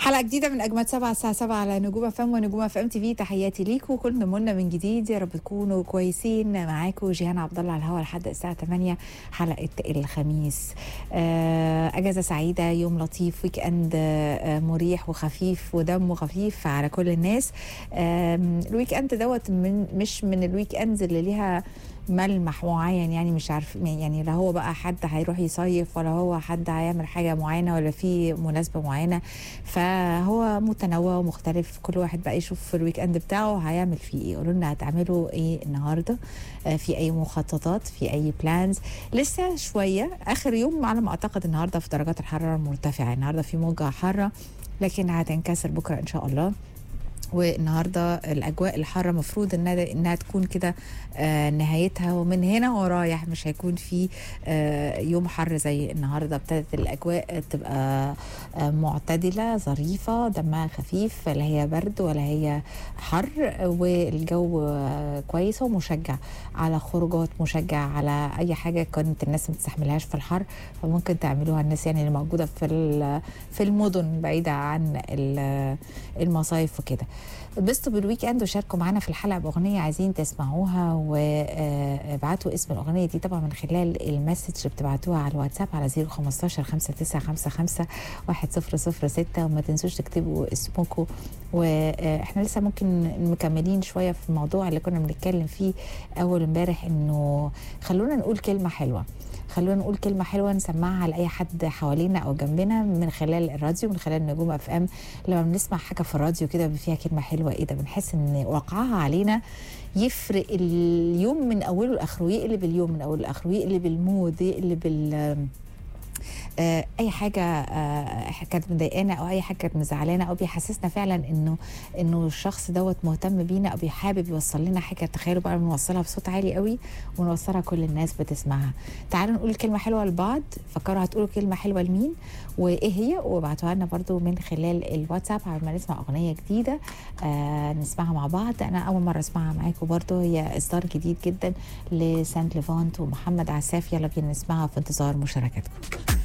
حلقة جديدة من أجمد سبعة الساعة سبعة على نجوم اف ام ونجوم اف ام تي في تحياتي ليكم كل منا من جديد يا رب تكونوا كويسين معاكم جيهان عبد الله على الهواء لحد الساعة 8 حلقة الخميس آه، أجازة سعيدة يوم لطيف ويك أند آه، مريح وخفيف ودمه خفيف على كل الناس آم، الويك أند دوت من مش من الويك أندز اللي ليها ملمح معين يعني مش عارف يعني لا هو بقى حد هيروح يصيف ولا هو حد هيعمل حاجة معينة ولا في مناسبة معينة فهو متنوع ومختلف كل واحد بقى يشوف في الويك اند بتاعه هيعمل فيه ايه قولوا لنا هتعملوا ايه النهارده آه، في اي مخططات في اي بلانز لسه شويه اخر يوم على ما اعتقد النهارده في درجات الحراره المرتفعه النهارده في موجه حاره لكن هتنكسر بكره ان شاء الله والنهارده الاجواء الحاره مفروض انها انها تكون كده آه نهايتها ومن هنا ورايح مش هيكون في آه يوم حر زي النهارده ابتدت الاجواء تبقى آه معتدله ظريفه دمها خفيف لا هي برد ولا هي حر والجو آه كويس ومشجع على خروجات مشجع على اي حاجه كانت الناس ما بتستحملهاش في الحر فممكن تعملوها الناس يعني اللي موجوده في ال- في المدن بعيده عن ال- المصايف وكده اتبسطوا بالويك اند وشاركوا معانا في الحلقه باغنيه عايزين تسمعوها وابعتوا اسم الاغنيه دي طبعا من خلال المسج اللي بتبعتوها على الواتساب على 015 5955 1006 وما تنسوش تكتبوا اسمكم واحنا لسه ممكن مكملين شويه في الموضوع اللي كنا بنتكلم فيه اول امبارح انه خلونا نقول كلمه حلوه خلونا نقول كلمة حلوة نسمعها لأي حد حوالينا أو جنبنا من خلال الراديو من خلال نجوم اف ام لما بنسمع حاجة في الراديو كده فيها كلمة حلوة ايه ده بنحس ان وقعها علينا يفرق اليوم من اوله لاخره يقلب اليوم من اوله لاخره يقلب المود يقلب ال آه، اي حاجه آه، كانت مضايقانا او اي حاجه كانت مزعلانا او بيحسسنا فعلا انه انه الشخص دوت مهتم بينا او بيحابب يوصل لنا حاجه تخيلوا بقى بنوصلها بصوت عالي قوي ونوصلها كل الناس بتسمعها تعالوا نقول كلمه حلوه لبعض فكروا هتقولوا كلمه حلوه لمين وايه هي وابعتوها لنا برضو من خلال الواتساب على ما نسمع اغنيه جديده آه نسمعها مع بعض انا اول مره اسمعها معاكم برضو هي اصدار جديد جدا لسانت ليفانت ومحمد عساف يلا بينا نسمعها في انتظار مشاركتكم